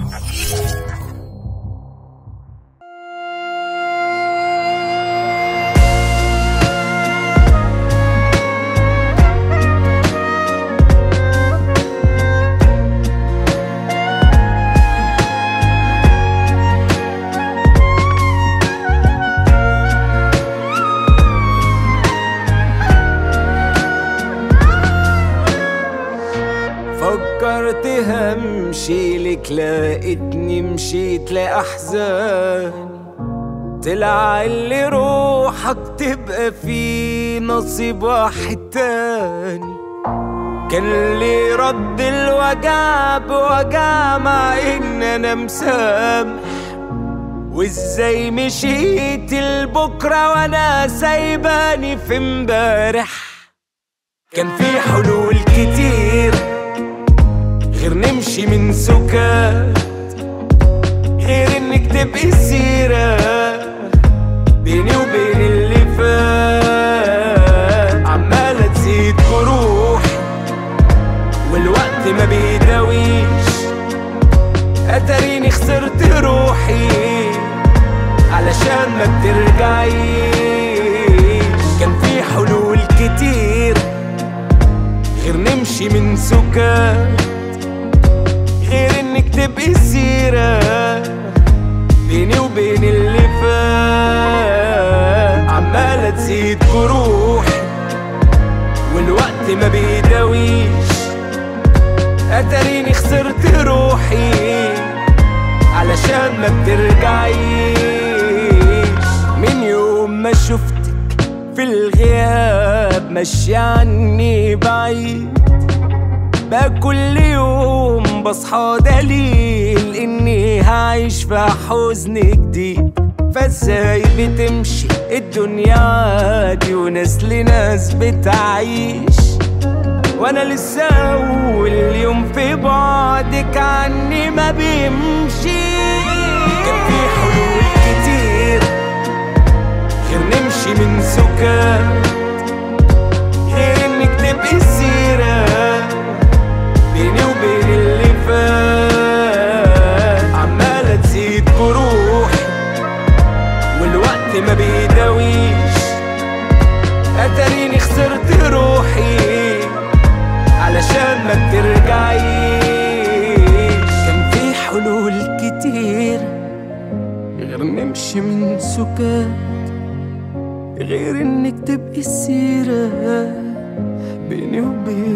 فكرت همشي لك لقيتني مشيت لأحزان طلع اللي روحك تبقى فيه نصيب واحد تاني كان لي رد الوجع بوجع مع ان انا مسامح وازاي مشيت لبكره وانا سايباني في امبارح كان في حلول كتير غير نمشي من سكات غير انك تبقي السيرة بيني وبين اللي فات عمالة تزيد جروح والوقت ما بيداويش اتاريني خسرت روحي علشان ما بترجعيش كان في حلول كتير غير نمشي من سكات غير انك تبقي السيرة بيني وبين اللي فات عمالة تزيد جروح والوقت ما بيداويش اتاريني خسرت روحي علشان ما بترجعيش من يوم ما شفتك في الغياب ماشي عني بعيد بقى كل يوم بصحى دليل اني هعيش في حزن جديد فازاي بتمشي الدنيا عادي وناس لناس بتعيش وانا لسه اول يوم في بعدك عني ما بيمشي كان في حلول كتير غير نمشي من سكات غير انك تبقي السيره بيني وبين اللي فات عمالة تزيد جروح والوقت ما بيداويش اتاريني خسرت روحي علشان ما بترجعيش كان في حلول كتير غير نمشي من سكات غير انك تبقي السيرة بيني وبين